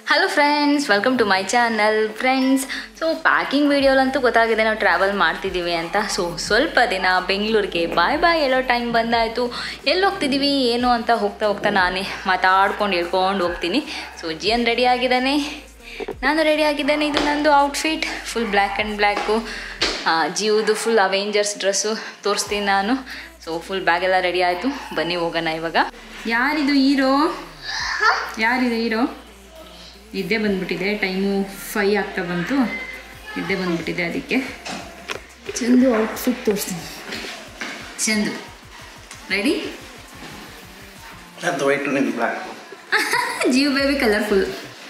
Hello friends welcome to my channel friends so packing ವೀಡಿಯೋಲಂತೂ ಗೊತ್ತಾಗಿದೆ ನಾವು ಟ್ರಾವೆಲ್ ಮಾಡ್ತಿದ್ದೀವಿ ಅಂತ ಸೊ ಸ್ವಲ್ಪ ದಿನ ಬೆಂಗಳೂರಿಗೆ ಬಾಯ್ ಬಾಯ್ ಹೇಳೋ ಟೈಮ್ ಬಂದಾಯಿತು ಎಲ್ಲಿ ಹೋಗ್ತಿದ್ದೀವಿ ಏನು ಅಂತ ಹೋಗ್ತಾ ಹೋಗ್ತಾ ನಾನೇ ಮಾತಾಡ್ಕೊಂಡು ಹೇಳ್ಕೊಂಡು ಹೋಗ್ತೀನಿ ಸೊ ಜಿಯನ್ ರೆಡಿ ಆಗಿದ್ದಾನೆ ನಾನು ರೆಡಿ ಆಗಿದ್ದೇನೆ ಇದು ನಂದು outfit full black and black ಜಿಯೋದು ಫುಲ್ ಅವೇಂಜರ್ಸ್ ಡ್ರೆಸ್ಸು ತೋರಿಸ್ತೀನಿ ನಾನು ಸೊ ಫುಲ್ ಬ್ಯಾಗೆಲ್ಲ ರೆಡಿ ಆಯಿತು ಬನ್ನಿ ಹೋಗೋಣ ಇವಾಗ ಯಾರಿದು ಹೀರೋ ಯಾರಿದು ಹೀರೋ ನಿದ್ದೆ ಬಂದ್ಬಿಟ್ಟಿದೆ ಟೈಮು ಫೈ ಆಗ್ತಾ ಬಂತು ನಿದ್ದೆ ಬಂದ್ಬಿಟ್ಟಿದೆ ಅದಕ್ಕೆ ಚಂದು ಔಟ್ಫಿಟ್ ತೋರಿಸ್ತೀನಿ Chandu ready That's the white one in black. ಜಿಯೋ ಬೇಬಿ ಕಲರ್ಫುಲ್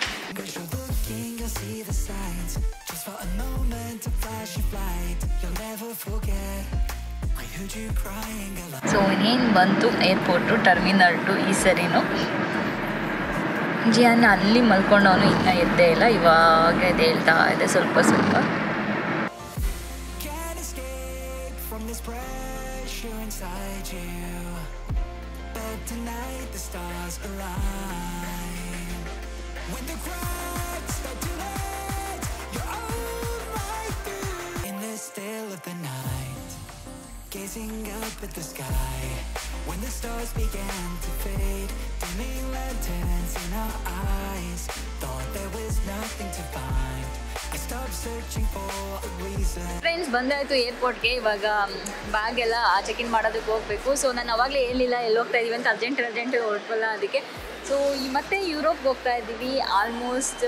ಸೊ ಇನ್ನೇನು ಬಂತು ಏರ್ಪೋರ್ಟು ಟರ್ಮಿನಲ್ ಟು ಈ ಸರಿನು ಜಿಯಾನ ಅಲ್ಲಿ ಮಲ್ಕೊಂಡವನು ಇನ್ನೂ ಎದ್ದೇ ಇಲ್ಲ ಇವಾಗ ಎದ್ದೇಳ್ತಾ ಇದೆ ಸ್ವಲ್ಪ ಸ್ವಲ್ಪ Can't escape from this pressure inside you. But tonight the stars align. When the crowds start to let, you're all right through. In the still of the night, gazing up at the sky. When the stars began to fade, dimming lanterns in our eyes. Thought there was nothing to find. I stopped searching for a reason. Friends ಬಂದಾಯಿತು ಏರ್ಪೋರ್ಟ್ಗೆ ಇವಾಗ bag ಎಲ್ಲ check in ಮಾಡೋದಕ್ಕೆ ಹೋಗಬೇಕು so ನಾನು ಅವಾಗಲೇ ಹೇಳಿಲ್ಲ ಎಲ್ಲಿ ಹೋಗ್ತಾ ಇದ್ದೀವಿ ಅಂತ ಅರ್ಜೆಂಟ್ ಅರ್ಜೆಂಟ್ ಹೊರಟಲ್ಲ ಅದಕ್ಕೆ ಸೊ ಈ ಮತ್ತೆ ಯುರೋಪ್ಗೆ ಹೋಗ್ತಾ ಇದ್ದೀವಿ ಆಲ್ಮೋಸ್ಟ್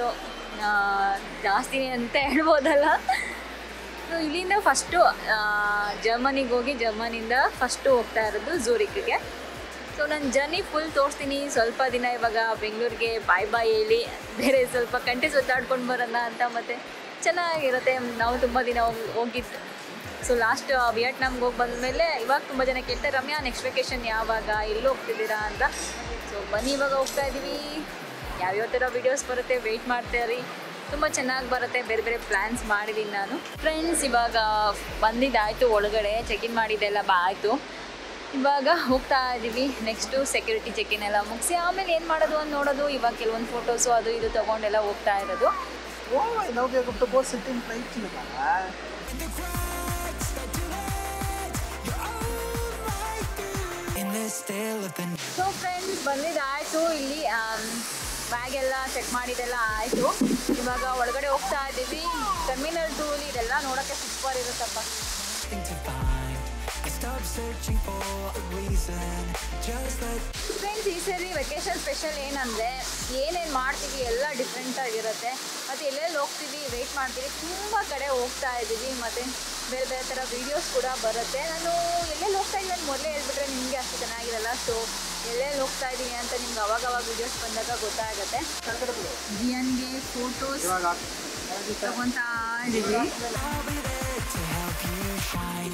ಜಾಸ್ತಿನೇ ಅಂತ ಹೇಳ್ಬೋದಲ್ಲ ಸೊ ಇಲ್ಲಿಂದ ಫಸ್ಟು ಜರ್ಮನಿಗೆ ಹೋಗಿ ಜರ್ಮನಿಂದ ಫಸ್ಟು ಹೋಗ್ತಾ ಇರೋದು ಝೂರಿಕ್ಗೆ ಸೊ ನನ್ನ ಜರ್ನಿ ಫುಲ್ ತೋರಿಸ್ತೀನಿ ಸ್ವಲ್ಪ ದಿನ ಇವಾಗ ಬೆಂಗಳೂರಿಗೆ ಬಾಯ್ ಬಾಯ್ ಹೇಳಿ ಬೇರೆ ಸ್ವಲ್ಪ ಕಂಟಿ ಸುತ್ತಾಡ್ಕೊಂಡು ಬರೋಣ ಅಂತ ಮತ್ತು ಚೆನ್ನಾಗಿರುತ್ತೆ ನಾವು ತುಂಬ ದಿನ ಹೋಗಿ ಹೋಗಿದ್ದು ಸೊ ಲಾಸ್ಟ್ ವಿಯಟ್ನಾಮ್ಗೆ ಹೋಗಿ ಬಂದಮೇಲೆ ಇವಾಗ ತುಂಬ ಜನ ಕೇಳ್ತಾರೆ ರಮ್ಯಾ ನೆಕ್ಸ್ಟ್ ವೆಕೇಶನ್ ಯಾವಾಗ ಎಲ್ಲಿ ಹೋಗ್ತಿದ್ದೀರಾ ಅಂತ ಸೊ ಬನ್ನಿ ಇವಾಗ ಹೋಗ್ತಾ ಇದ್ದೀವಿ ಯಾವ್ಯಾವ ಥರ ವೀಡಿಯೋಸ್ ಬರುತ್ತೆ ವೆಯ್ಟ್ ಮಾಡ್ತಾರಿ ತುಂಬ ಚೆನ್ನಾಗಿ ಬರುತ್ತೆ ಬೇರೆ ಬೇರೆ ಪ್ಲ್ಯಾನ್ಸ್ ಮಾಡಿದ್ದೀನಿ ನಾನು ಫ್ರೆಂಡ್ಸ್ ಇವಾಗ ಬಂದಿದ್ದಾಯಿತು ಒಳಗಡೆ ಚೆಕ್ ಇನ್ ಮಾಡಿದ್ದೆಲ್ಲ ಬಾ ಆಯಿತು ಇವಾಗ ಹೋಗ್ತಾ ಇದ್ದೀವಿ ನೆಕ್ಸ್ಟು ಸೆಕ್ಯೂರಿಟಿ ಚೆಕ್ ಇನ್ ಎಲ್ಲ ಮುಗಿಸಿ ಆಮೇಲೆ ಏನು ಮಾಡೋದು ಅಂತ ನೋಡೋದು ಇವಾಗ ಕೆಲವೊಂದು ಫೋಟೋಸು ಅದು ಇದು ತೊಗೊಂಡೆಲ್ಲ ಹೋಗ್ತಾ ಇರೋದು Oh, now we are going to go sit in flight. Nila. When the crowds start to let, you're all right through. In the still of the night. So friends ಬಂದಿದ್ದಾಯಿತು ಇಲ್ಲಿ ಬ್ಯಾಗ್ ಎಲ್ಲ check ಮಾಡಿದೆಲ್ಲ ಆಯಿತು ಇವಾಗ ಒಳಗಡೆ ಹೋಗ್ತಾ ಇದ್ದೀವಿ terminal ಟೂಲಿ ಇದೆಲ್ಲ ನೋಡೋಕ್ಕೆ ಸೂಪರ್ ಇರುತ್ತಪ್ಪ Nothing to find. I stopped searching for a reason. Just let friends ಈ ಸರಿ ವೆಕೇಶನ್ ಸ್ಪೆಷಲ್ ಏನಂದರೆ ಏನೇನು ಮಾಡ್ತೀವಿ ಎಲ್ಲ ಡಿಫ್ರೆಂಟ್ ಆಗಿರುತ್ತೆ ಮತ್ತು ಎಲ್ಲೆಲ್ಲಿ ಹೋಗ್ತೀವಿ ವೆಯ್ಟ್ ಮಾಡ್ತೀವಿ ತುಂಬ ಕಡೆ ಹೋಗ್ತಾ ಇದ್ದೀವಿ ಮತ್ತು ಬೇರೆ ಬೇರೆ ಥರ ವೀಡಿಯೋಸ್ ಕೂಡ ಬರುತ್ತೆ ನಾನು ಎಲ್ಲೆಲ್ಲಿ ಹೋಗ್ತಾ ಇದ್ದೀನಿ ಅಂತ ಮೊದಲೇ ಹೇಳ್ಬಿಟ್ರೆ ನಿಮಗೆ ಅಷ್ಟು ಚೆನ್ನಾಗಿರಲ್ಲ ಸೊ ಎಲ್ಲೆಲ್ಲಿ ಹೋಗ್ತಾ ಇದ್ದೀನಿ ಅಂತ ನಿಮ್ಗೆ ಅವಾಗ ಅವಾಗ ವೀಡಿಯೋಸ್ ಬಂದಾಗ ಗೊತ್ತಾಗುತ್ತೆ ಜಿಯನ್ಗೆ ಫೋಟೋಸ್ ತಗೊತಾ ಇದ್ದೀವಿ I'll be there to help you shine.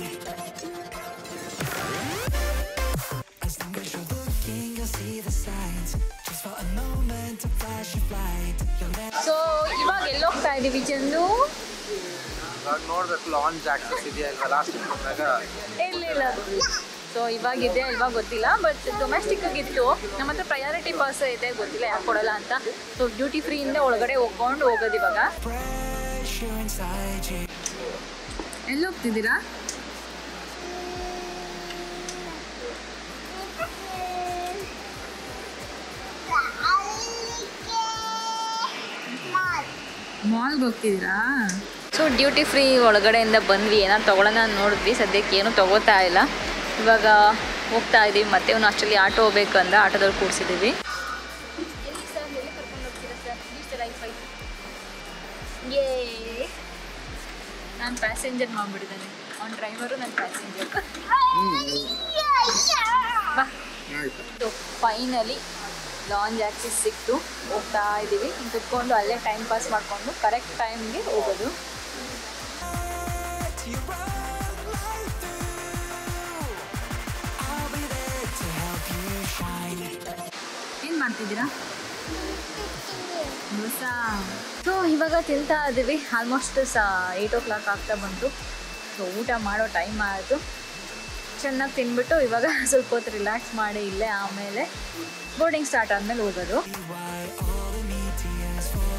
As long as you're looking, you'll see the signs. Just for a moment, a flash of light. You'll never. So ಇವಾಗ ಎಲ್ಲಿ ಹೋಗ್ತಾ ಇದ್ದೀವಿ ಚಂದು ಇವಾಗ ನೋಡ್ಬೇಕು ಲಾಂಚ್ ಆಗ್ತದೆ ಇದೆಯಾ ಇಲ್ವಾ ಲಾಸ್ಟ್ ಬಂದಾಗ ಇರಲಿಲ್ಲ ಸೊ ಇವಾಗಿದೆ ಇವಾಗ ಗೊತ್ತಿಲ್ಲ ಬಟ್ ಡೊಮೆಸ್ಟಿಕ್ಗಿತ್ತು ನಮ್ಮ ಹತ್ರ ಪ್ರಯಾರಿಟಿ ಪಾಸ್ ಇದೆ ಗೊತ್ತಿಲ್ಲ ಯಾಕೆ ಕೊಡಲ್ಲ ಅಂತ ಸೊ ಡ್ಯೂಟಿ ಫ್ರೀಯಿಂದ ಒಳಗಡೆ ಹೋಗ್ಕೊಂಡು ಹೋಗೋದು ಇವಾಗ Pressure inside you. ಎಲ್ಲಿ ಹೋಗ್ತಿದ್ದೀರಾ ಮಾಲ್ಗೆ ಹೋಗ್ತಿದ್ದೀರಾ ಸೊ ಡ್ಯೂಟಿ ಫ್ರೀ ಒಳಗಡೆಯಿಂದ ಬಂದ್ವಿ ಏನಾರು ತೊಗೊಳೋಣ ಅಂತ ನೋಡಿದ್ವಿ ಸದ್ಯಕ್ಕೆ ಏನೂ ತೊಗೋತಾ ಇಲ್ಲ ಇವಾಗ ಹೋಗ್ತಾ ಇದ್ದೀವಿ ಮತ್ತೆ ಇವನು ಅಷ್ಟಲ್ಲಿ ಆಟೋ ಹೋಗ್ಬೇಕು ಅಂದ ಆಟೋದಲ್ಲಿ ಕೂರಿಸಿದ್ದೀವಿ ನಾನು ಪ್ಯಾಸೆಂಜರ್ ಮಾಡಿಬಿಟ್ಟಿದ್ದಾನೆ ಅವ್ನ ಡ್ರೈವರು ನನ್ನ ಪ್ಯಾಸೆಂಜರ್ ಬಾ ಸೊ ಫೈನಲಿ ಲಾಂಜ್ ಆಕ್ಸಿಸ್ ಸಿಕ್ತು ಹೋಗ್ತಾ ಇದ್ದೀವಿ ಕುತ್ಕೊಂಡು ಅಲ್ಲೇ ಟೈಮ್ ಪಾಸ್ ಮಾಡಿಕೊಂಡು ಕರೆಕ್ಟ್ ಟೈಮ್ಗೆ ಹೋಗೋದು You run right through. I'll be there to help you shine. ಏನು ಮಾಡ್ತಿದ್ದೀರಾ ದೋಸಾ ಸೊ ಇವಾಗ ತಿಂತಾ ಇದ್ದೀವಿ ಆಲ್ಮೋಸ್ಟ್ ಸಹ ಏಯ್ಟ್ ಓ ಕ್ಲಾಕ್ ಆಗ್ತಾ ಬಂತು ಸೊ ಊಟ ಮಾಡೋ ಟೈಮ್ ಆಯಿತು ಚೆನ್ನಾಗಿ ತಿನ್ಬಿಟ್ಟು ಇವಾಗ ಸ್ವಲ್ಪ ಹೊತ್ತು ರಿಲ್ಯಾಕ್ಸ್ ಮಾಡಿ ಇಲ್ಲೇ ಆಮೇಲೆ ಬೋರ್ಡಿಂಗ್ ಸ್ಟಾರ್ಟ್ ಆದಮೇಲೆ ಹೋಗೋದು Why all the meteors fall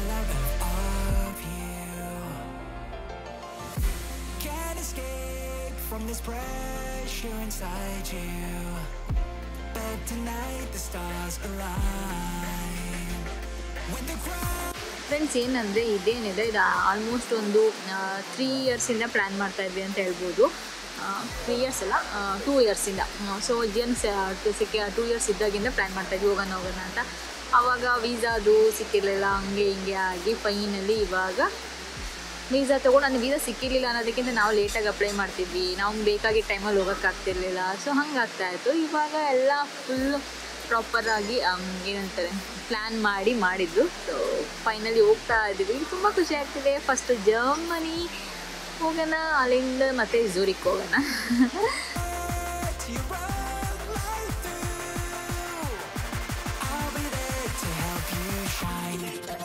this pressure inside you. But tonight the stars align. When the crowd friends ಏನಂದರೆ ಇದೇನಿದೆ ಇದು ಆಲ್ಮೋಸ್ಟ್ ಒಂದು ತ್ರೀ ಇಯರ್ಸಿಂದ ಪ್ಲ್ಯಾನ್ ಮಾಡ್ತಾ ಇದ್ವಿ ಅಂತ ಹೇಳ್ಬೋದು ತ್ರೀ ಇಯರ್ಸ್ ಅಲ್ಲ ಟೂ ಇಯರ್ಸಿಂದ ಸೊ ಜನ್ ಸಿಕ್ಕ ಟೂ ಇಯರ್ಸ್ ಇದ್ದಾಗಿಂದ ಪ್ಲ್ಯಾನ್ ಮಾಡ್ತಾ ಇದ್ವಿ ಹೋಗೋಣ ಹೋಗೋಣ ಅಂತ ಆವಾಗ ವೀಸಾದು ಸಿಕ್ಕಿರಲಿಲ್ಲ ಹಂಗೆ ಹಿಂಗೆ ಆಗಿ ಫೈನಲಿ ಇವಾಗ ವೀಸಾ ತೊಗೊಂಡು ನನಗೆ ವೀಸಾ ಸಿಕ್ಕಿರಲಿಲ್ಲ ಅನ್ನೋದಕ್ಕಿಂತ ನಾವು ಲೇಟಾಗಿ ಅಪ್ಲೈ ಮಾಡ್ತಿದ್ವಿ ನಾವು ಬೇಕಾಗಿದ್ದ ಟೈಮಲ್ಲಿ ಹೋಗೋಕ್ಕಾಗ್ತಿರ್ಲಿಲ್ಲ ಸೊ ಹಂಗೆ ಆಗ್ತಾಯಿತ್ತು ಇವಾಗ ಎಲ್ಲ ಫುಲ್ ಪ್ರಾಪರಾಗಿ ಏನಂತಾರೆ ಪ್ಲ್ಯಾನ್ ಮಾಡಿ ಮಾಡಿದ್ದು ಸೊ ಫೈನಲಿ ಹೋಗ್ತಾ ಇದ್ದೀವಿ ತುಂಬ ಖುಷಿ ಆಗ್ತಿದೆ ಫಸ್ಟ್ ಜರ್ಮನಿ ಹೋಗೋಣ ಅಲ್ಲಿಂದ ಮತ್ತೆ ಝೂರಿಕ್ ಹೋಗೋಣ to you run light through, I'll be there to help you shine.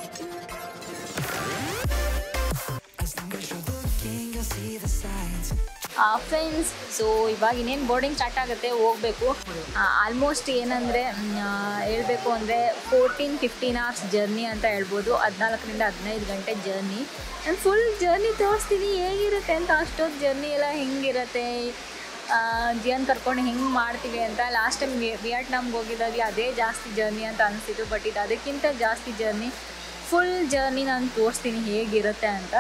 As long as you're looking, you'll see the signs. Friends so ಇವಾಗ ಇನ್ನೇನು ಬೋರ್ಡಿಂಗ್ ಸ್ಟಾರ್ಟ್ ಆಗುತ್ತೆ ಹೋಗಬೇಕು ಆಲ್ಮೋಸ್ಟ್ ಏನಂದರೆ ಹೇಳಬೇಕು ಅಂದರೆ ಫೋರ್ಟೀನ್ ಫಿಫ್ಟೀನ್ ಅವರ್ಸ್ ಜರ್ನಿ ಅಂತ ಹೇಳ್ಬೋದು ಹದಿನಾಲ್ಕರಿಂದ ಹದಿನೈದು ಗಂಟೆ ಜರ್ನಿ ನಾನು ಫುಲ್ ಜರ್ನಿ ತೋರಿಸ್ತೀನಿ ಹೇಗಿರುತ್ತೆ ಅಂತ ಅಷ್ಟೊತ್ತು ಜರ್ನಿ ಎಲ್ಲ ಹೆಂಗಿರುತ್ತೆ ಜಿಯನ್ ಕರ್ಕೊಂಡು ಹೆಂಗೆ ಮಾಡ್ತೀವಿ ಅಂತ ಲಾಸ್ಟ್ ಟೈಮ್ ವಿಯಟ್ನಾಮ್ಗೆ ಹೋಗಿದ್ದಾಗಲಿ ಅದೇ ಜಾಸ್ತಿ ಜರ್ನಿ ಅಂತ ಅನಿಸ್ತಿತ್ತು ಬಟ್ ಇದು ಅದಕ್ಕಿಂತ ಜಾಸ್ತಿ ಜರ್ನಿ ಫುಲ್ ಜರ್ನಿ ನಾನು ತೋರಿಸ್ತೀನಿ ಹೇಗಿರುತ್ತೆ ಅಂತ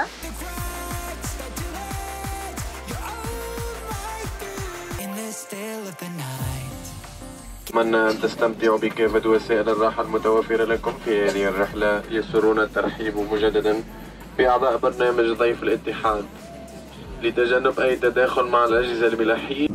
In the still of the night. أتمنى أن تستمتعوا بكافة وسائل الراحة المتوفرة لكم في هذه الرحلة يسرنا الترحيب مجددا بأعضاء برنامج ضيف الاتحاد لتجنب أي تداخل مع الأجهزة الملاحية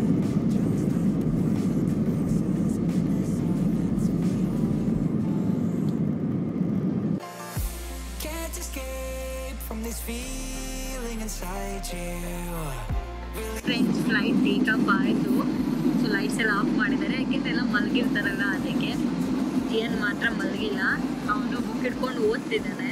Can't escape from this feeling inside you. Friends flight take off ಆಯಿತು ಸೊ ಲೈಟ್ಸ್ ಎಲ್ಲ ಆಫ್ ಮಾಡಿದ್ದಾರೆ ಯಾಕೆಂದ್ರೆ ಎಲ್ಲ ಮಲಗಿರ್ತಾರಲ್ಲ ಅದಕ್ಕೆ ಜಿಯನ್ ಮಾತ್ರ ಮಲಗಿಲ್ಲ ಅವನು ಬುಕ್ ಇಟ್ಕೊಂಡು ಓದ್ತಿದ್ದಾನೆ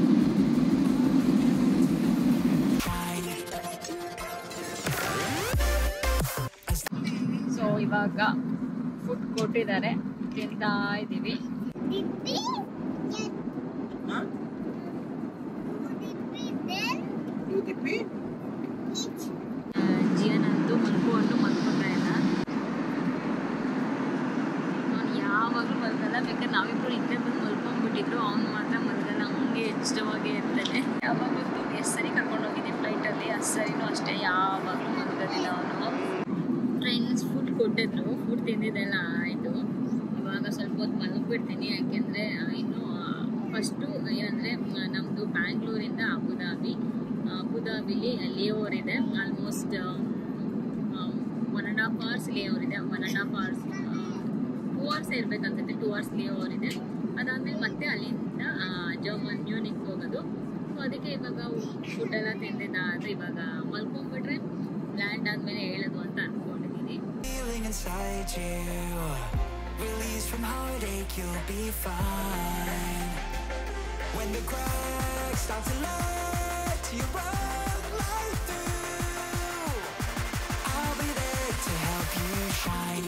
ಸೊ ಇವಾಗ ಫುಡ್ ಕೊಟ್ಟಿದ್ದಾರೆ ತಿಂತಾ ಇದ್ದೀವಿ ಜಿಯನ್ ಅಂತೂ ಮಲ್ಕೊಂಡು ಮಲ್ಕೊತಾ ಇಲ್ಲ ಅವನು ಯಾವಾಗಲೂ ಮಲ್ಗಲ್ಲ ಬೇಕಾದ್ರೆ ನಾವಿಬ್ರು ಇದ್ದೇ ಬಂದು ಮಲ್ಕೊಂಡ್ಬಿಟ್ಟಿದ್ರು ಅವ್ನು ಮಾತ್ರ ಮಲ್ಗಲ್ಲ ಹಂಗೆ ಇಷ್ಟವಾಗೇ ಇರ್ತಾನೆ ಯಾವಾಗಲೂ ಎಷ್ಟು ಸರಿ ಕರ್ಕೊಂಡು ಹೋಗಿದ್ದೆ ಫ್ಲೈಟಲ್ಲಿ ಅಷ್ಟು ಸರಿನೂ ಅಷ್ಟೇ ಯಾವಾಗಲೂ ಮಲ್ಗೋದಿಲ್ಲ ಅವನು ಫ್ರೆಂಡ್ಸ್ ಫುಡ್ ಕೊಟ್ಟಿದ್ರು ಫುಡ್ ತಿಂದಿದ್ದೆಲ್ಲ ಆಯಿತು ಇವಾಗ ಸ್ವಲ್ಪ ಹೊತ್ತು ಮಲಗಿಬಿಡ್ತೀನಿ ಯಾಕೆಂದರೆ ಇನ್ನು ಫಸ್ಟು ಏನಂದರೆ ನಮ್ಮದು ಬ್ಯಾಂಗ್ಳೂರಿಂದ ಅಬುದಾಬಿ ಅಬುದಾಬಿಲಿ ಲೇಓವರ್ ಇದೆ almost one and half hours layover ಇದೆ one and half hours two hours ಇರ್ಬೇಕು ಅನ್ಸುತ್ತೆ ಟೂ ಅವರ್ಸ್ ಲೇಓವರ್ ಇದೆ ಅದಾದಮೇಲೆ ಮತ್ತೆ ಅಲ್ಲಿಂದ ಜರ್ಮನ್ ಮ್ಯೂನಿಕ್ ಹೋಗೋದು ಸೊ ಅದಕ್ಕೆ ಇವಾಗ ಫುಡ್ ಎಲ್ಲ ತಿಂದಿದ್ದಾದ್ರೆ ಇವಾಗ ಮಲ್ಕೊಂಡ್ಬಿಟ್ರೆ ಲ್ಯಾಂಡ್ ಆದಮೇಲೆ ಹೇಳೋದು ಅಂತ ಅಂದ್ಕೊಂಡಿದ್ದೀನಿ Feeling inside you. Release from heartache, you'll be fine. When the cracks start to let you run light through, I'll be there to help you shine.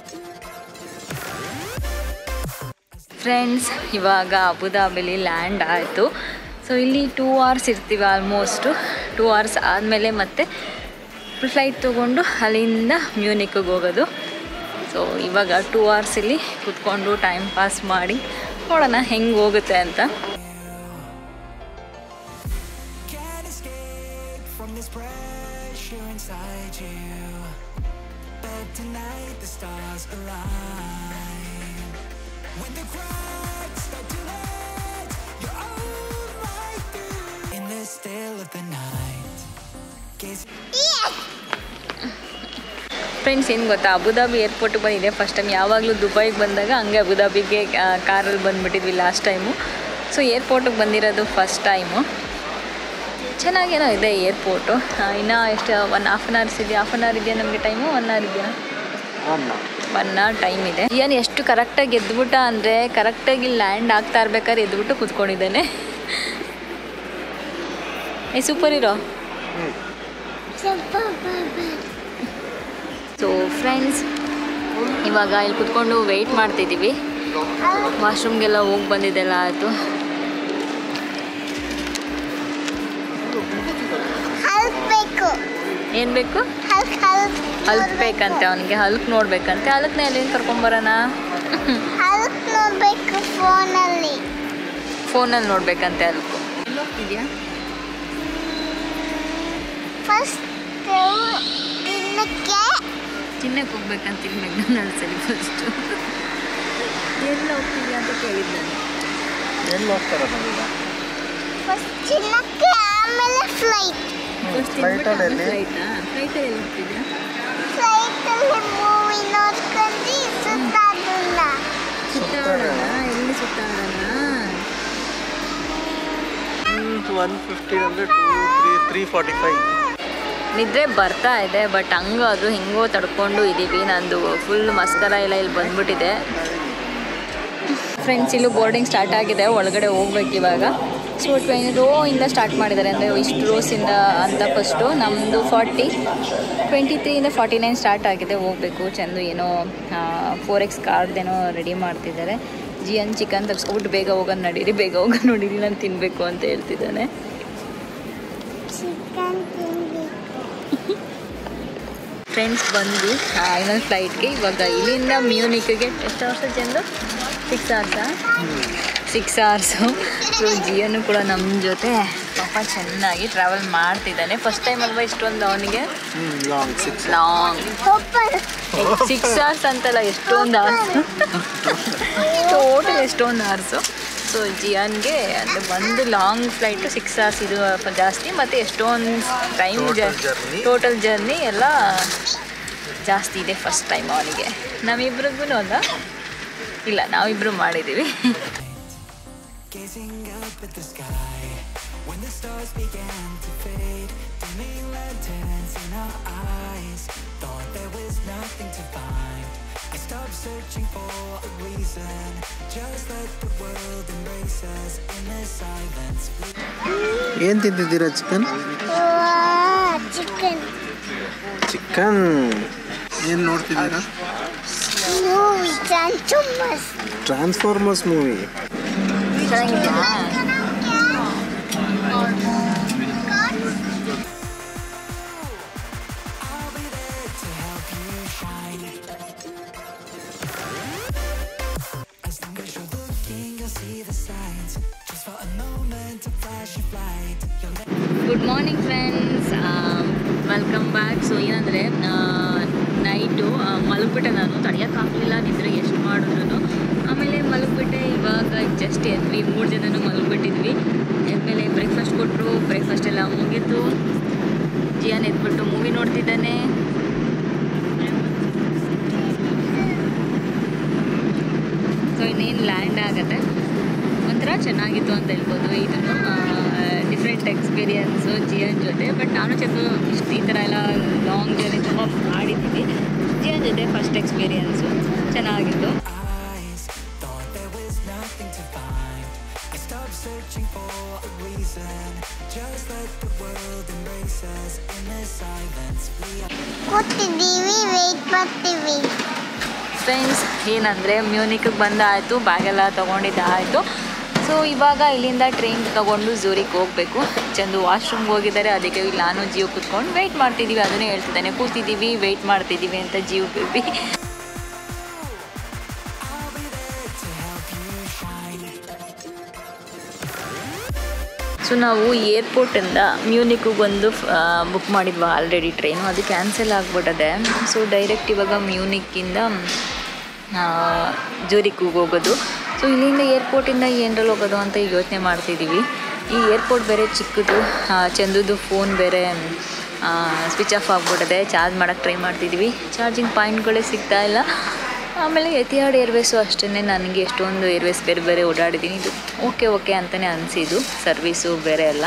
Friends ಇವಾಗ ಅಬುದಾಬಿಲಿ ಲ್ಯಾಂಡ್ ಆಯಿತು ಸೊ ಇಲ್ಲಿ ಟೂ ಅವರ್ಸ್ ಇರ್ತೀವಿ almost two hours ಆದಮೇಲೆ ಮತ್ತೆ flight ತೊಗೊಂಡು ಅಲ್ಲಿಂದ ಮ್ಯೂನಿಕ್ಗೆ ಹೋಗೋದು ಸೊ ಇವಾಗ ಟೂ ಅವರ್ಸ್ ಇಲ್ಲಿ ಕುತ್ಕೊಂಡು ಟೈಮ್ ಪಾಸ್ ಮಾಡಿ ನೋಡೋಣ ಹೆಂಗೆ ಹೋಗುತ್ತೆ ಅಂತ Can't escape from this pressure inside you. But tonight the stars align. When the cracks start to let your own light through. In the still of the night. Gaze friends ಏನು ಗೊತ್ತಾ Abu Dhabi ಏರ್ಪೋರ್ಟಿಗೆ ಬಂದಿದೆ first time ಯಾವಾಗಲೂ ದುಬೈಗೆ ಬಂದಾಗ ಹಂಗೆ ಅಬುದಾಬಿಗೆ ಕಾರಲ್ಲಿ ಬಂದುಬಿಟ್ಟಿದ್ವಿ last time so ಏರ್ಪೋರ್ಟಿಗೆ ಬಂದಿರೋದು ಫಸ್ಟ್ ಟೈಮು ಚೆನ್ನಾಗೇನೋ ಇದೆ ಏರ್ಪೋರ್ಟು ಇನ್ನೂ ಎಷ್ಟು ಒನ್ ಹಾಫ್ ಆನ್ ಅವರ್ಸ್ ಇದೆಯಾ ಹಾಫ್ ಆನ್ ಅವರ್ ಇದೆಯಾ ನಮಗೆ ಟೈಮು ಒನ್ ಅವರ್ ಇದೆಯಾ ಒನ್ ಅವರ್ ಟೈಮ್ ಇದೆ ಏನು ಎಷ್ಟು ಕರೆಕ್ಟಾಗಿ ಎದ್ಬಿಟ್ಟ ಅಂದರೆ ಕರೆಕ್ಟಾಗಿ ಲ್ಯಾಂಡ್ ಆಗ್ತಾ ಇರ್ಬೇಕಾದ್ರೆ ಎದ್ಬಿಟ್ಟು ಕೂತ್ಕೊಂಡಿದ್ದಾನೆ ಏ ಸೂಪರ್ ಇರೋ ಸೊ ಫ್ರೆಂಡ್ಸ್ ಇವಾಗ ಇಲ್ಲಿ ಕುತ್ಕೊಂಡು ವೆಯ್ಟ್ ಮಾಡ್ತಿದ್ದೀವಿ ವಾಶ್ರೂಮ್ಗೆಲ್ಲ ಹೋಗಿ ಬಂದಿದ್ದೆಲ್ಲ ಆಯಿತು ಹೆಲ್ಪ್ ಬೇಕು ಏನು ಬೇಕು ಹೆಲ್ಪ್ ಹಲ್ಕ್ ಹಲ್ಕ್ ಹಲ್ಕ್ ಬೇಕಂತೆ ಅವನಿಗೆ ಹಲ್ಕ್ ನೋಡ್ಬೇಕಂತೆ ಹಲ್ಕ್ನ ಎಲ್ಲಿಂದ ಕರ್ಕೊಂಬರೋಣ ಹಲ್ಕ್ ನೋಡ್ಬೇಕು ಫೋನಲ್ಲಿ ಫೋನಲ್ಲಿ ನೋಡ್ಬೇಕಂತೆ ಹಲ್ಕು ಎಲ್ಲಿ ಹೋಗ್ತಿದ್ಯಾ ಫಸ್ಟ್ ದಿನಕ್ಕೆ ಚಿನ್ನಕ್ಕೆ ಹೋಗ್ಬೇಕಂತೀನಿ ಮೆಕ್ಡೊನಾಲ್ಡ್ಸಲ್ಲಿ ಫಸ್ಟು ಎಲ್ಲಿ ಹೋಗ್ತಿದ್ಯಾ ಅಂತ ಕೇಳಿದ್ದೆ ಎಲ್ಲಿ ಹೋಗ್ತಾರ ನಾವೀಗ ಫಸ್ಟ್ ಚಿನ್ನಕ್ಕೆ ಆಮೇಲೆ ಫ್ಲೈಟ್ ಫಸ್ಟ್ Flight ಅಲ್ಲಿ ಎಲ್ಲಿ? ಫ್ಲೈಟಾ ಫ್ಲೈಟಲ್ಲಿ ಎಲ್ಲಿ ಹೋಗ್ತಿದ್ಯಾ ಫ್ಲೈಟಲ್ಲಿ ಮೂವಿ ನೋಡ್ಕೊಂಡು ಸುತ್ತಾಡೋಣ ಸುತ್ತಾಡೋಣ ಎಲ್ಲಿ ಸುತ್ತಾಡೋಣ ಒನ್ ಫಿಫ್ಟಿ ಅಂದರೆ two three three forty five ನಿದ್ರೆ ಬರ್ತಾ ಇದೆ ಬಟ್ ಹಂಗಾದ್ರೂ ಹೆಂಗೋ ತಡ್ಕೊಂಡು ಇದ್ದೀವಿ ನಂದು ಫುಲ್ ಮಸ್ಕರ ಎಲ್ಲ ಇಲ್ಲಿ ಬಂದ್ಬಿಟ್ಟಿದೆ ಫ್ರೆಂಡ್ಸ್ ಇಲ್ಲೂ ಬೋರ್ಡಿಂಗ್ ಸ್ಟಾರ್ಟ್ ಆಗಿದೆ ಒಳಗಡೆ ಹೋಗ್ಬೇಕು ಇವಾಗ ಸೊ ಟ್ವೆಂಟಿ ರೋ ಇಂದ ಸ್ಟಾರ್ಟ್ ಮಾಡಿದ್ದಾರೆ ಅಂದರೆ ಇಷ್ಟು ರೋಸಿಂದ ಅಂತ ಫಸ್ಟು ನಮ್ಮದು ಫಾರ್ಟಿ ಟ್ವೆಂಟಿ ತ್ರೀಯಿಂದ ಫಾರ್ಟಿ ನೈನ್ ಸ್ಟಾರ್ಟ್ ಆಗಿದೆ ಹೋಗಬೇಕು ಚಂದು ಏನೋ ಫೋರ್ ಎಕ್ಸ್ ಕಾರ್ದೇನೋ ರೆಡಿ ಮಾಡ್ತಿದ್ದಾರೆ ಜಿಯನ್ ಚಿಕನ್ ತಗ್ಸ್ಕೊಬಿಟ್ಟು ಬೇಗ ಹೋಗೋಣ ನಡೀರಿ ಬೇಗ ಹೋಗೋಣ ನೋಡಿರಿ ನಾನು ತಿನ್ನಬೇಕು ಅಂತ ಹೇಳ್ತಿದ್ದಾನೆ ಚಿಕನ್ ತಿನ್ಬೇಕು ಫ್ರೆಂಡ್ಸ್ ಬಂದ್ವಿ ಇನ್ನೊಂದು ಫ್ಲೈಟ್ಗೆ ಇವಾಗ ಇಲ್ಲಿಂದ ಮ್ಯೂನಿಕ್ಗೆ ಎಷ್ಟು ಅವರ್ಸ್ ಚಂದು ಸಿಕ್ಸ್ ಅವರ್ಸಾ ಸಿಕ್ಸ್ ಅವರ್ಸು ಸೊ ಜಿಯನ್ನು ಕೂಡ ನಮ್ಮ ಜೊತೆ ಪಾಪ ಚೆನ್ನಾಗಿ ಟ್ರಾವೆಲ್ ಮಾಡ್ತಿದ್ದಾನೆ ಫಸ್ಟ್ ಟೈಮ್ ಅಲ್ವಾ ಇಷ್ಟೊಂದು ಅವನಿಗೆ ಹ್ಞೂ long six long open six hours ಅಂತಲ್ಲ ಎಷ್ಟೊಂದು ಅವರ್ಸು ಟೋಟಲ್ ಎಷ್ಟೊಂದು ಅವರ್ಸು ಸೊ ಜಿಯಾನ್ಗೆ ಅಂದರೆ ಒಂದು ಲಾಂಗ್ ಫ್ಲೈಟು ಸಿಕ್ಸ್ ಅವರ್ಸ್ ಇದು ಜಾಸ್ತಿ ಮತ್ತು ಎಷ್ಟೊಂದು time Total journey. Total journey ಎಲ್ಲ ಜಾಸ್ತಿ ಇದೆ ಫಸ್ಟ್ ಟೈಮ್ ಅವನಿಗೆ ನಮ್ಮಿಬ್ರಿಗೂ ಅಲ್ಲ ಇಲ್ಲ ನಾವಿಬ್ರು ಮಾಡಿದ್ದೀವಿ Gazing up at the sky when the stars began to fade, dimming lanterns in our eyes. Thought there was nothing to find. I stopped searching for a reason. Just let the world embrace us in the silence. ಏನು ತಿಂತಿದ್ದೀರಾ chicken chicken chicken ಏನು ನೋಡ್ತಿದ್ದೀರಾ movie transformers transformers movie ಚೆನ್ನಾಗಿದೆಯಾ I'll be there to help you shine. As long as you're looking, you'll see the signs. Just for a moment, a flash of light. You'll never good morning friends welcome back so ಏನಂದರೆ night ಮಲಗ್ಬಿಟ್ಟೆ ನಾನು ತಡೆಯೋಕ್ಕಾಗಲಿಲ್ಲ ನಿದ್ರೆ ಎಷ್ಟು ಮಾಡಿದ್ರು ಆಮೇಲೆ ಮಲಗ್ಬಿಟ್ಟೆ ಇವಾಗ just ಎದ್ವಿ ಮೂರು ಜನನೂ ಮಲಗ್ಬಿಟ್ಟಿದ್ವಿ ಎದ್ಮೇಲೆ ಬ್ರೇಕ್ಫಾಸ್ಟ್ ಕೊಟ್ಟರು ಬ್ರೇಕ್ಫಾಸ್ಟ್ ಎಲ್ಲ ಮುಗೀತು ಜಿಯಾನ್ ಎದ್ಬಿಟ್ಟು ಮೂವಿ ನೋಡ್ತಿದ್ದಾನೆ ಸೊ ಇನ್ನೇನು ಲ್ಯಾಂಡ್ ಆಗುತ್ತೆ ಒಂಥರ ಚೆನ್ನಾಗಿತ್ತು ಅಂತ ಹೇಳ್ಬೋದು ಇದನ್ನು ಡಿಫ್ರೆಂಟ್ ಎಕ್ಸ್ಪೀರಿಯನ್ಸು ಜಿಯನ್ ಜೊತೆ ಬಟ್ ನಾನು ಚಂದು ಇಷ್ಟು ಈ ಥರ ಎಲ್ಲ ಲಾಂಗ್ ಜರ್ನಿ ತುಂಬ ಮಾಡಿದ್ದೀವಿ ಜಿಯನ್ ಜೊತೆ ಫಸ್ಟ್ ಎಕ್ಸ್ಪೀರಿಯನ್ಸು ಚೆನ್ನಾಗಿತ್ತು eyes. Thought there was nothing to find. I stopped searching for a reason. Just let the world embrace us in the silence. We are ಕೂತಿದ್ದೀವಿ ವೆಯ್ಟ್ ಮಾಡ್ತೀವಿ ಫ್ರೆಂಡ್ಸ್ ಏನಂದರೆ ಮ್ಯೂನಿಕ್ಗೆ ಬಂದಾಯಿತು ಬ್ಯಾಗೆಲ್ಲ ತೊಗೊಂಡಿದ್ದಾಯಿತು ಸೊ ಇವಾಗ ಇಲ್ಲಿಂದ ಟ್ರೈನ್ ತೊಗೊಂಡು ಝೂರಿಗೆ ಹೋಗಬೇಕು ಚಂದು ವಾಶ್ರೂಮ್ಗೆ ಹೋಗಿದ್ದಾರೆ ಅದಕ್ಕೆ ಇಲ್ಲಿ ನಾನು ಜೀವ್ ಕೂತ್ಕೊಂಡು ವೆಯ್ಟ್ ಮಾಡ್ತಿದ್ದೀವಿ ಅದನ್ನೇ ಹೇಳ್ತಿದ್ದಾನೆ ಕೂತಿದ್ದೀವಿ ವೆಯ್ಟ್ ಮಾಡ್ತಿದ್ದೀವಿ ಅಂತ Jeev baby I'll be there to help you shine. So ನಾವು ಏರ್ಪೋರ್ಟಿಂದ ಮ್ಯೂನಿಕ್ಗೆ ಬಂದು ಬುಕ್ ಮಾಡಿದ್ವಿ ಆಲ್ರೆಡಿ ಟ್ರೈನು ಅದು ಕ್ಯಾನ್ಸಲ್ ಆಗಿಬಿಟ್ಟದೆ ಸೊ ಡೈರೆಕ್ಟ್ ಇವಾಗ ಮ್ಯೂನಿಕ್ಕಿಂದ ಜೂರಿಕ್ಗೆ ಹೋಗೋದು ಸೊ ಇಲ್ಲಿಂದ ಏರ್ಪೋರ್ಟಿಂದ ಏನರಲ್ಲಿ ಹೋಗೋದು ಅಂತ ಈಗ ಯೋಚನೆ ಮಾಡ್ತಿದ್ದೀವಿ ಈ ಏರ್ಪೋರ್ಟ್ ಬೇರೆ ಚಿಕ್ಕದು ಆ, ಚಂದುದು ಫೋನ್ ಬೇರೆ ಸ್ವಿಚ್ ಆಫ್ ಆಗಿಬಿಟ್ಟದೆ ಚಾರ್ಜ್ ಮಾಡೋಕ್ಕೆ ಟ್ರೈ ಮಾಡ್ತಿದ್ದೀವಿ ಚಾರ್ಜಿಂಗ್ ಪಾಯಿಂಟ್ಗಳೇ ಸಿಗ್ತಾ ಇಲ್ಲ ಆಮೇಲೆ ಎತಿಹಾಡ್ ಏರ್ವೇಸು ಅಷ್ಟೇ ನನಗೆ ಎಷ್ಟೊಂದು ಏರ್ವೇಸ್ ಬೇರೆ ಬೇರೆ ಓಡಾಡಿದ್ದೀನಿ ಇದು ಓಕೆ ಓಕೆ ಅಂತಲೇ ಅನಿಸಿದ್ದು ಸರ್ವೀಸು ಬೇರೆ ಎಲ್ಲ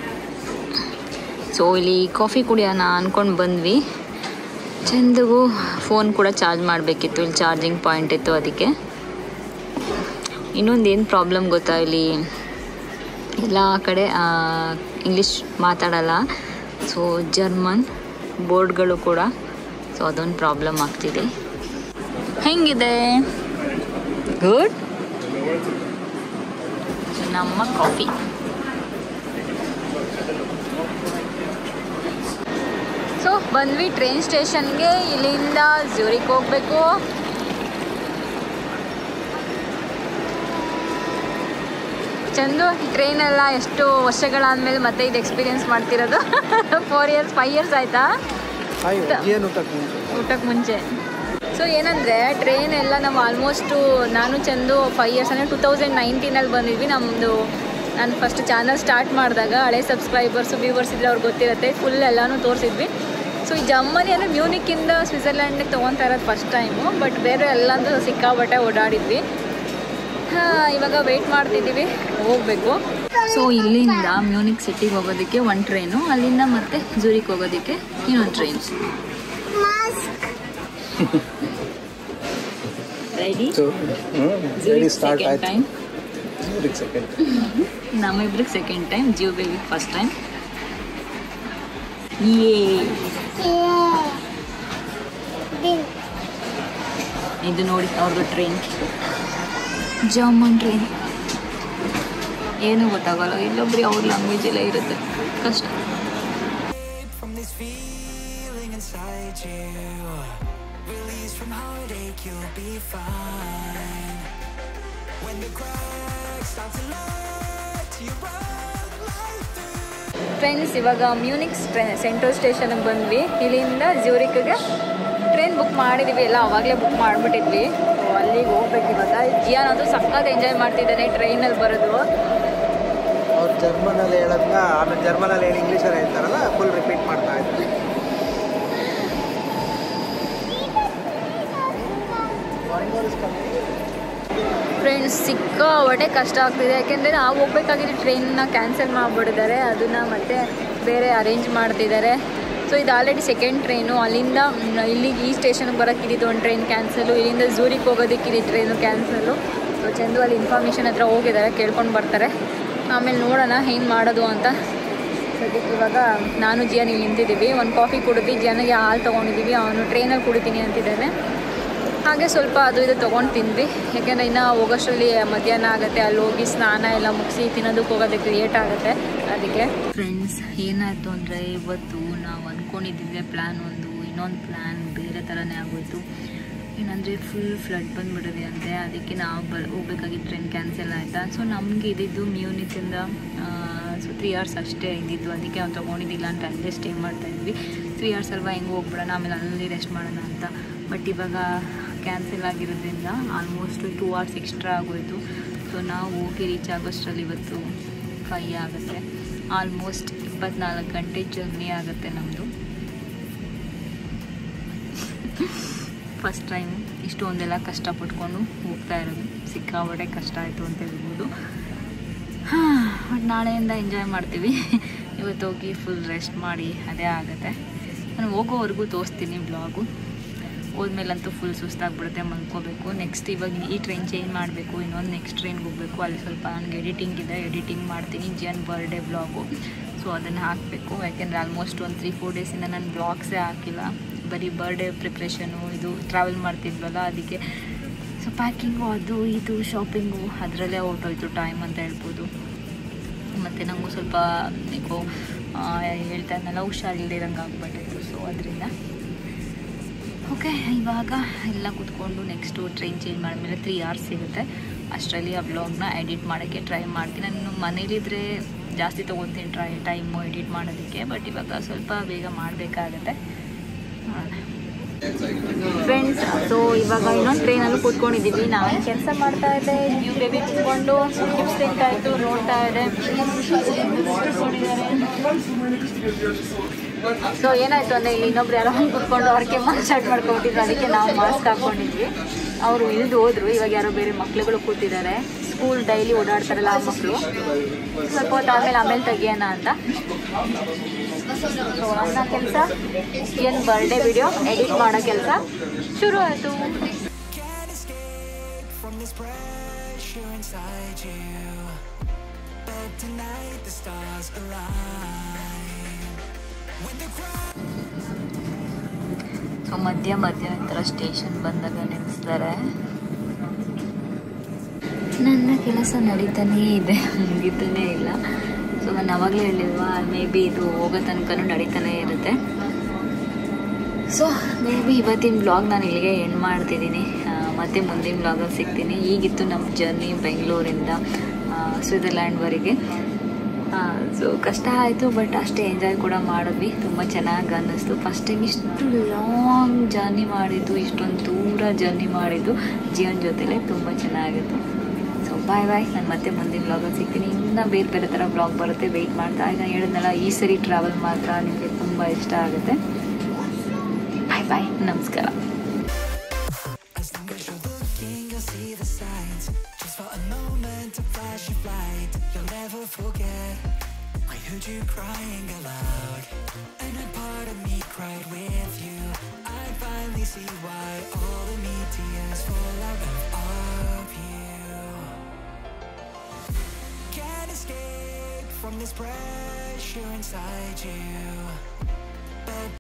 ಸೊ ಇಲ್ಲಿ ಕಾಫಿ ಕುಡಿಯೋಣ ಅಂದ್ಕೊಂಡು ಬಂದ್ವಿ ಚಂದಗೂ ಫೋನ್ ಕೂಡ ಚಾರ್ಜ್ ಮಾಡಬೇಕಿತ್ತು ಇಲ್ಲಿ ಚಾರ್ಜಿಂಗ್ ಪಾಯಿಂಟ್ ಇತ್ತು ಅದಕ್ಕೆ ಇನ್ನೊಂದು ಏನು ಪ್ರಾಬ್ಲಮ್ ಗೊತ್ತಾ ಇಲ್ಲಿ ಎಲ್ಲ ಕಡೆ ಇಂಗ್ಲೀಷ್ ಮಾತಾಡಲ್ಲ ಸೊ ಜರ್ಮನ್ ಬೋರ್ಡ್ಗಳು ಕೂಡ ಸೊ ಅದೊಂದು ಪ್ರಾಬ್ಲಮ್ ಆಗ್ತಿದೆ ಹೆಂಗಿದೆ ಗುಡ್ ನಮ್ಮ ಕಾಫಿ ಸೊ ಬಂದ್ವಿ ಟ್ರೈನ್ ಸ್ಟೇಷನ್ಗೆ ಇಲ್ಲಿಂದ ಝೂರಿಗೆ ಹೋಗಬೇಕು ಚಂದು ಈ ಟ್ರೈನ್ ಎಲ್ಲ ಎಷ್ಟು ವರ್ಷಗಳಾದ್ಮೇಲೆ ಮತ್ತೆ ಇದು ಎಕ್ಸ್ಪೀರಿಯನ್ಸ್ ಮಾಡ್ತಿರೋದು ಫೋರ್ ಇಯರ್ಸ್ ಫೈವ್ ಇಯರ್ಸ್ ಆಯ್ತಾ ಏನು ಊಟಕ್ಕೆ ಮುಂಚೆ ಊಟಕ್ಕೆ ಮುಂಚೆ ಸೊ ಏನಂದರೆ ಟ್ರೈನ್ ಎಲ್ಲ ನಾವು ಆಲ್ಮೋಸ್ಟು ನಾನು ಚಂದು ಫೈವ್ ಇಯರ್ಸ್ ಅಂದರೆ ಟೂ ತೌಸಂಡ್ ನೈನ್ಟೀನಲ್ಲಿ ಬಂದಿದ್ವಿ ನಮ್ಮದು ನಾನು ಫಸ್ಟ್ ಚಾನಲ್ ಸ್ಟಾರ್ಟ್ ಮಾಡಿದಾಗ ಹಳೆ ಸಬ್ಸ್ಕ್ರೈಬರ್ಸು ವ್ಯೂವರ್ಸ್ ಇದ್ರೆ ಅವ್ರಿಗೆ ಗೊತ್ತಿರುತ್ತೆ ಫುಲ್ ಎಲ್ಲನೂ ತೋರಿಸಿದ್ವಿ ಸೊ ಈ ಜರ್ಮನಿ ಅಂದರೆ ಮ್ಯೂನಿಕ್ಕಿಂದ ಸ್ವಿಟ್ಜರ್ಲ್ಯಾಂಡಿಗೆ ತೊಗೊತಾ ಇರೋದು ಫಸ್ಟ್ ಟೈಮು ಬಟ್ ಬೇರೆ ಎಲ್ಲಂದು ಸಿಕ್ಕಾಬಟ್ಟೆ ಓಡಾಡಿದ್ವಿ ಹಾಂ ಇವಾಗ ವೆಯ್ಟ್ ಮಾಡ್ತಿದ್ದೀವಿ ಹೋಗಬೇಕು ಸೊ ಇಲ್ಲಿಂದ ಮ್ಯೂನಿಕ್ ಸಿಟಿಗೆ ಹೋಗೋದಕ್ಕೆ ಒಂದು ಟ್ರೈನು ಅಲ್ಲಿಂದ ಮತ್ತೆ ಜೂರಿಗೆ ಹೋಗೋದಕ್ಕೆ ಇನ್ನೊಂದು train mask ready so ready start second ಆಯ್ತು ಟೈಮ್ ಸೆಕೆಂಡ್ ನಮ್ಮಿಬ್ರಿಗೆ ಸೆಕೆಂಡ್ ಟೈಮ್ ಜಿಯೋ ಬೇಬಿ ಫಸ್ಟ್ ಟೈಮ್ ಏ ಇದು ನೋಡಿ ಅವ್ರದ್ದು ಟ್ರೈನ್ ಜಾಮೂನ್ ಟ್ರೈನ್ ಏನು ಗೊತ್ತಾಗಲ್ಲ ಇಲ್ಲೊಬ್ರಿಗೆ ಅವ್ರ ಲ್ಯಾಂಗ್ವೇಜಲ್ಲೇ ಇರುತ್ತೆ ಕಷ್ಟ From this feeling inside you, release from heartache, you'll be fine. When the cracks start to let you run life through. Friends ಇವಾಗ ಮ್ಯೂನಿಕ್ಸ್ ಟ್ರೈನ್ ಸೆಂಟ್ರಲ್ ಸ್ಟೇಷನ್ಗೆ ಬಂದ್ವಿ ಇಲ್ಲಿಂದ ಜ್ಯೂರಿಕ್ಗೆ ಟ್ರೈನ್ ಬುಕ್ ಮಾಡಿದ್ದೀವಿ ಎಲ್ಲ ಅವಾಗಲೇ ಬುಕ್ ಮಾಡಿಬಿಟ್ಟಿದ್ವಿ ಸೊ ಅಲ್ಲಿಗೆ ಹೋಗ್ಬೇಕು ಇವಾಗ ಜಿಯಾನ್ ಅಂತೂ ಸಖತ್ ಎಂಜಾಯ್ ಮಾಡ್ತಿದ್ದಾನೆ ಟ್ರೈನಲ್ಲಿ ಬರೋದು ಅವ್ರು ಜರ್ಮನಲ್ಲಿ ಹೇಳೋದನ್ನ ಆಮೇಲೆ ಜರ್ಮನಲ್ಲಿ ಹೇಳಿ ಇಂಗ್ಲೀಷಲ್ಲಿ ಹೇಳ್ತಾರಲ್ಲ ಫುಲ್ ರಿಪೀಟ್ ಮಾಡ್ತಾ ಇದ್ದಾರೆ ಫ್ರೆಂಡ್ಸ್ ಸಿಕ್ಕಾಪಟ್ಟೆ ಕಷ್ಟ ಆಗ್ತಿದೆ ಯಾಕೆಂದರೆ ನಾವು ಹೋಗ್ಬೇಕಾಗಿದ್ದು ಟ್ರೈನ್ನ ಕ್ಯಾನ್ಸಲ್ ಮಾಡಿಬಿಟ್ಟಿದ್ದಾರೆ ಅದನ್ನು ಮತ್ತೆ ಬೇರೆ ಅರೇಂಜ್ ಮಾಡ್ತಿದ್ದಾರೆ ಸೊ ಇದು ಆಲ್ರೆಡಿ ಸೆಕೆಂಡ್ ಟ್ರೈನು ಅಲ್ಲಿಂದ ಮ್, ಇಲ್ಲಿಗೆ ಈ ಸ್ಟೇಷನ್ಗೆ ಬರೋಕ್ಕೆ ಇದ್ದಿದ್ದು ಒಂದು ಟ್ರೈನ್ ಕ್ಯಾನ್ಸಲು ಇಲ್ಲಿಂದ ಝೂರಿಗೆ ಹೋಗೋದಕ್ಕಿದ್ದು ಟ್ರೈನು ಕ್ಯಾನ್ಸಲು ಸೊ ಚಂದು ಅಲ್ಲಿ ಇನ್ಫಾರ್ಮೇಷನ್ ಹತ್ರ ಹೋಗಿದ್ದಾರೆ ಕೇಳ್ಕೊಂಡು ಬರ್ತಾರೆ ಆಮೇಲೆ ನೋಡೋಣ ಏನು ಮಾಡೋದು ಅಂತ ಸದ್ಯಕ್ಕೆ ಇವಾಗ ನಾನು ಜಿಯಾನ್ ಇಲ್ಲಿ ನಿಂತಿದ್ದೀವಿ ಒಂದು ಕಾಫಿ ಕುಡಿದ್ವಿ ಜಿಯಾನಿಗೆ ಹಾಲು ತೊಗೊಂಡಿದ್ದೀವಿ ಅವನು ಟ್ರೈನಲ್ಲಿ ಕುಡಿತೀನಿ ಅಂತಿದ್ದಾನೆ ಹಾಗೆ ಸ್ವಲ್ಪ ಅದು ಇದು ತೊಗೊಂಡು ತಿಂದ್ವಿ ಯಾಕೆಂದರೆ ಇನ್ನು ಹೋಗೋಷ್ಟರಲ್ಲಿ ಮಧ್ಯಾಹ್ನ ಆಗುತ್ತೆ ಅಲ್ಲಿ ಹೋಗಿ ಸ್ನಾನ ಎಲ್ಲ ಮುಗಿಸಿ ತಿನ್ನೋದಕ್ಕೆ ಹೋಗೋದಕ್ಕೆ ಲೇಟ್ ಆಗುತ್ತೆ ಅದಕ್ಕೆ ಫ್ರೆಂಡ್ಸ್ ಏನಾಯಿತು ಅಂದರೆ ಇವತ್ತು ನಾವು ಅಂದ್ಕೊಂಡಿದ್ದಿದ್ದೆ ಪ್ಲ್ಯಾನ್ ಒಂದು ಇನ್ನೊಂದು ಪ್ಲ್ಯಾನ್ ಬೇರೆ ಥರನೇ ಆಗೋಯ್ತು ಏನಂದರೆ ಫುಲ್ ಫ್ಲಡ್ ಬಂದುಬಿಟ್ಟಿದೆ ಅಂತೆ ಅದಕ್ಕೆ ನಾವು ಬ ಹೋಗ್ಬೇಕಾಗಿದ್ದು ಟ್ರೈನ್ ಕ್ಯಾನ್ಸಲ್ ಆಯಿತಾ ಸೊ ನಮಗೆ ಇದ್ದಿದ್ದು ಮ್ಯೂನಿಸಿಂದ ಸೊ ತ್ರೀ ಅವರ್ಸ್ ಅಷ್ಟೇ ಇದ್ದಿದ್ದು ಅದಕ್ಕೆ ನಾವು ತೊಗೊಂಡಿದ್ದಿಲ್ಲ ಅಂತ ಅಲ್ಲೇ ಸ್ಟೇ ಮಾಡ್ತಾಯಿದ್ವಿ ತ್ರೀ ಅವರ್ಸ್ ಅಲ್ವಾ ಹೆಂಗೆ ಹೋಗ್ಬಿಡೋಣ ಆಮೇಲೆ ಅಲ್ಲಿ ರೆಸ್ಟ್ ಮಾಡೋಣ ಅಂತ ಬಟ್ ಇವಾಗ ಕ್ಯಾನ್ಸಲ್ ಆಗಿರೋದ್ರಿಂದ ಆಲ್ಮೋಸ್ಟ್ ಟೂ ಅವರ್ಸ್ ಎಕ್ಸ್ಟ್ರಾ ಆಗೋಯಿತು ಸೊ ನಾವು ಹೋಗಿ ರೀಚ್ ಆಗೋಷ್ಟರಲ್ಲಿ ಇವತ್ತು ಫೈ ಆಗುತ್ತೆ ಆಲ್ಮೋಸ್ಟ್ ಇಪ್ಪತ್ನಾಲ್ಕು ಗಂಟೆ ಜರ್ನಿ ಆಗುತ್ತೆ ನಮ್ಮದು ಫಸ್ಟ್ ಟೈಮ್ ಇಷ್ಟೊಂದೆಲ್ಲ ಕಷ್ಟಪಟ್ಕೊಂಡು ಹೋಗ್ತಾ ಇರೋದು ಸಿಕ್ಕಾಪಟ್ಟೆ ಕಷ್ಟ ಆಯಿತು ಅಂತ ಹೇಳ್ಬೋದು ಬಟ್ ನಾಳೆಯಿಂದ ಎಂಜಾಯ್ ಮಾಡ್ತೀವಿ ಇವತ್ತು ಹೋಗಿ ಫುಲ್ ರೆಸ್ಟ್ ಮಾಡಿ ಅದೇ ಆಗುತ್ತೆ ನಾನು ಹೋಗೋವರೆಗೂ ತೋರಿಸ್ತೀನಿ ಬ್ಲಾಗು ಹೋದ್ಮೇಲಂತೂ ಫುಲ್ ಸುಸ್ತಾಗ್ಬಿಡುತ್ತೆ ಮಲ್ಕೋಬೇಕು ನೆಕ್ಸ್ಟ್ ಇವಾಗ ಈ ಟ್ರೈನ್ ಚೇಂಜ್ ಮಾಡಬೇಕು ಇನ್ನೊಂದು ನೆಕ್ಸ್ಟ್ ಟ್ರೈನ್ಗೆ ಹೋಗಬೇಕು ಅಲ್ಲಿ ಸ್ವಲ್ಪ ನನಗೆ ಎಡಿಟಿಂಗ್ ಇದೆ ಎಡಿಟಿಂಗ್ ಮಾಡ್ತೀನಿ ಜಿಯನ್ ಬರ್ಡೇ ಬ್ಲಾಗು ಸೊ ಅದನ್ನು ಹಾಕಬೇಕು ಯಾಕೆಂದರೆ ಆಲ್ಮೋಸ್ಟ್ ಒಂದು ತ್ರೀ ಫೋರ್ ಡೇಸಿಂದ ನಾನು ಬ್ಲಾಗ್ಸೇ ಹಾಕಿಲ್ಲ ಬರೀ ಬರ್ಡೇ ಪ್ರಿಪ್ರೇಷನು ಇದು ಟ್ರಾವೆಲ್ ಮಾಡ್ತಿದ್ವಲ್ಲ ಅದಕ್ಕೆ ಸೊ ಪ್ಯಾಕಿಂಗು ಅದು ಇದು ಶಾಪಿಂಗು ಅದರಲ್ಲೇ ಹೊರ್ಟೋಯ್ತು ಟೈಮ್ ಅಂತ ಹೇಳ್ಬೋದು ಮತ್ತು ನನಗೂ ಸ್ವಲ್ಪ ಏಕೋ ಆ, ಹೇಳ್ತಾ ಇದ್ನಲ್ಲ ಹುಷಾರಿಲ್ದಿರಂಗೆ ಆಗ್ಬಿಟ್ಟಿತ್ತು ಸೊ ಅದರಿಂದ ಓಕೆ ಇವಾಗ ಎಲ್ಲ ಕೂತ್ಕೊಂಡು ನೆಕ್ಸ್ಟು ಟ್ರೈನ್ ಚೇಂಜ್ ಮಾಡಿದ್ಮೇಲೆ ತ್ರೀ ಅವರ್ಸ್ ಸಿಗುತ್ತೆ ಅಷ್ಟರಲ್ಲಿ ಆ ಬ್ಲಾಗ್ನ ಎಡಿಟ್ ಮಾಡೋಕ್ಕೆ ಟ್ರೈ ಮಾಡ್ತೀನಿ ನಾನು ಮನೇಲಿದ್ದರೆ ಜಾಸ್ತಿ ತೊಗೊತೀನಿ ಟ್ರೈ ಟೈಮು ಎಡಿಟ್ ಮಾಡೋದಕ್ಕೆ ಬಟ್ ಇವಾಗ ಸ್ವಲ್ಪ ಬೇಗ ಮಾಡಬೇಕಾಗತ್ತೆ ಫ್ರೆಂಡ್ಸ್ ಸೊ ಇವಾಗ ಇನ್ನೊಂದು ಟ್ರೈನಲ್ಲೂ ಕೂತ್ಕೊಂಡಿದ್ದೀವಿ ನಾನು ಕೆಲಸ ಮಾಡ್ತಾ ಇದ್ದೆ ನ್ಯೂ ಬೇಬಿ ಕೂತ್ಕೊಂಡು ಚಿಪ್ಸ್ ತಿಂತಾ ಇತ್ತು ನೋಡ್ತಾ ಇದೆ ಸೊ ಏನಾಯ್ತು ಅಂದರೆ ಇಲ್ಲಿ ಇನ್ನೊಬ್ರು ಯಾರೋ ಹಂಗೆ ಕೂತ್ಕೊಂಡು ಅವ್ರಿಗೆ ಮಾಸ್ಕ್ ಸ್ಟಾರ್ಟ್ ಮಾಡ್ಕೊಬಿಟ್ಟಿದ್ರು ಅದಕ್ಕೆ ನಾವು ಮಾಸ್ಕ್ ಹಾಕ್ಕೊಂಡಿದ್ವಿ ಅವರು ಇಳಿದು ಹೋದ್ರು ಇವಾಗ ಯಾರೋ ಬೇರೆ ಮಕ್ಳುಗಳು ಕೂತಿದ್ದಾರೆ ಸ್ಕೂಲ್ ಡೈಲಿ ಓಡಾಡ್ತಾರಲ್ಲ ಆ ಮಕ್ಕಳು ಸ್ವಲ್ಪ ಹೊತ್ತು ಆಮೇಲೆ ಆಮೇಲೆ ತೆಗಿಯೋಣ ಅಂತ ಸೊ ನನ್ನ ಕೆಲಸ ಏನು ಬರ್ಡೇ ವಿಡಿಯೋ ಎಡಿಟ್ ಮಾಡೋ ಕೆಲಸ ಶುರು ಆಯಿತು Can't escape from this pressure inside you. But tonight the stars align. When the crowd so ಮಧ್ಯ ಮಧ್ಯ ಒಂಥರ ಸ್ಟೇಷನ್ ಬಂದಾಗ ನಿಲ್ಲಿಸ್ತಾರೆ ನನ್ನ ಕೆಲಸ ನಡೀತಾನೇ ಇದೆ ಮುಗಿತಾನೇ ಇಲ್ಲ ಸೊ ನಾನು ಅವಾಗಲೇ ಹೇಳಿಲ್ವಾ ಮೇ ಬಿ ಇದು ಹೋಗೋ ತನಕನೂ ನಡೀತಾನೇ ಇರುತ್ತೆ ಸೊ ಮೇ ಬಿ ಇವತ್ತಿನ ಬ್ಲಾಗ್ ನಾನು ಇಲ್ಲಿಗೆ ಎಂಡ್ ಮಾಡ್ತಿದ್ದೀನಿ ಆ, ಮತ್ತೆ ಮುಂದಿನ ಬ್ಲಾಗಲ್ಲಿ ಸಿಗ್ತೀನಿ ಈಗಿತ್ತು ನಮ್ಮ ಜರ್ನಿ ಬೆಂಗಳೂರಿಂದ ಸ್ವಿಟ್ಜರ್ಲ್ಯಾಂಡ್ವರೆಗೆ ಸೊ ಕಷ್ಟ ಆಯಿತು ಬಟ್ ಅಷ್ಟೇ ಎಂಜಾಯ್ ಕೂಡ ಮಾಡಿದ್ವಿ ತುಂಬ ಚೆನ್ನಾಗಿ ಅನ್ನಿಸ್ತು ಫಸ್ಟ್ ಟೈಮ್ ಇಷ್ಟು ಲಾಂಗ್ ಜರ್ನಿ ಮಾಡಿದ್ದು ಇಷ್ಟೊಂದು ದೂರ ಜರ್ನಿ ಮಾಡಿದ್ದು ಜೀವನ ಜೊತೆಲೇ ತುಂಬ ಚೆನ್ನಾಗಿತ್ತು ಸೊ ಬಾಯ್ ಬಾಯ್ ನಾನು ಮತ್ತೆ ಮುಂದಿನ ಬ್ಲಾಗಲ್ಲಿ ಸಿಗ್ತೀನಿ ಇನ್ನೂ ಬೇರೆ ಬೇರೆ ಥರ ಬ್ಲಾಗ್ ಬರುತ್ತೆ ವೆಯ್ಟ್ ಮಾಡ್ತಾ ನಾನು ಹೇಳಿದ್ನಲ್ಲ ಈ ಸರಿ ಟ್ರಾವೆಲ್ ಮಾತ್ರ ನಿಮಗೆ ತುಂಬ ಇಷ್ಟ ಆಗುತ್ತೆ ಬಾಯ್ ಬಾಯ್ ನಮಸ್ಕಾರ As long as you're looking, you'll see the signs. Just for a moment, a flash of light. You'll never forget. I heard you crying aloud, and a part of me cried with you. I finally see why all the me tears fall out of you. Can't escape from this pressure inside you.